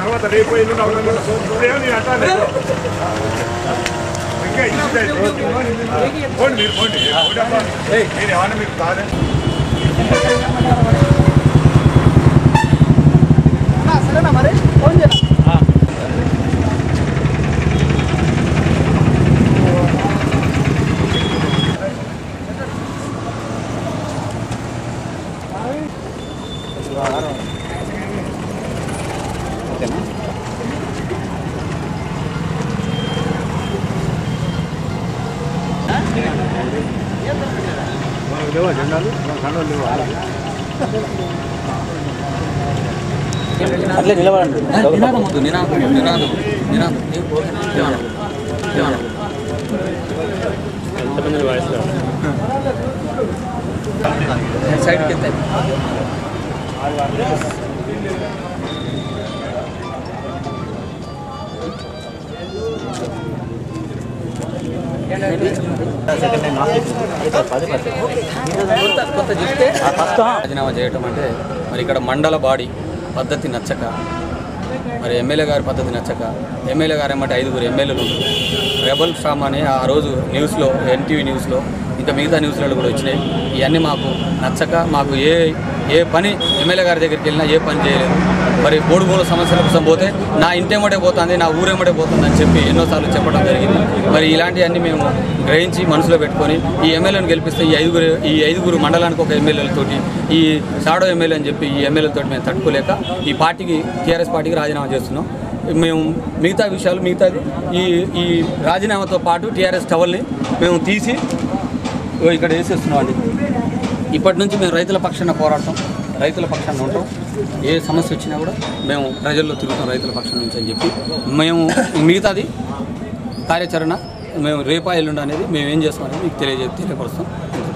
తర్వాత రేపు ఎల్లుండి అవతల ఇప్పుడేమో నేను అంటాను ఇంకా ఇన్సిడెంట్ పోండి మీరు పోండి పోండి అమ్మా. మీరు ఏమన్నా మీకు కాదు సరేనా మరి ఫోన్ చేయాలి అట్లే నిలబడండి నినాదం వద్దు నినాదం నినాదం నినాదం నినాదం నినాదం సైడ్కి ఎంత కొంత కొంత చెప్తే రాజీనామా చేయటం అంటే మరి ఇక్కడ మండల బాడీ పద్ధతి నచ్చక మరి ఎమ్మెల్యే గారి పద్ధతి నచ్చక ఎమ్మెల్యే గారు ఏమంటే ఐదుగురు ఎమ్మెల్యేలు ఉన్నారు రెబల్ స్టామ్ అని ఆ రోజు న్యూస్లో ఎన్టీవీ న్యూస్లో ఇంకా మిగతా న్యూస్లలో కూడా వచ్చినాయి ఇవన్నీ మాకు నచ్చక మాకు ఏ ఏ పని ఎమ్మెల్యే గారి దగ్గరికి వెళ్ళినా ఏ పని చేయలేదు మరి బోడుగోలు సమస్యల కోసం పోతే నా ఇంటేమటే పోతుంది నా ఊరేమటే పోతుంది అని చెప్పి ఎన్నోసార్లు చెప్పడం జరిగింది మరి ఇలాంటివన్నీ మేము గ్రహించి మనసులో పెట్టుకొని ఈ ఎమ్మెల్యేని గెలిపిస్తే ఈ ఐదుగురు ఈ ఐదుగురు మండలానికి ఒక ఎమ్మెల్యేలతోటి ఈ షాడో ఎమ్మెల్యే అని చెప్పి ఈ ఎమ్మెల్యేలతో మేము తట్టుకోలేక ఈ పార్టీకి టీఆర్ఎస్ పార్టీకి రాజీనామా చేస్తున్నాం మేము మిగతా విషయాలు మిగతాది ఈ ఈ రాజీనామాతో పాటు టీఆర్ఎస్ టవర్ని మేము తీసి ఇగో ఇక్కడ వేసేస్తున్నాం అండి ఇప్పటి నుంచి మేము రైతుల పక్షాన పోరాడతాం రైతుల పక్షాన ఉంటాం ఏ సమస్య వచ్చినా కూడా మేము ప్రజల్లో తిరుగుతాం రైతుల పక్షం నుంచి అని చెప్పి మేము మిగతాది కార్యాచరణ మేము రేపా ఎల్లుండి అనేది మేము ఏం చేస్తామని మీకు తెలియజే తెలియపరుస్తాం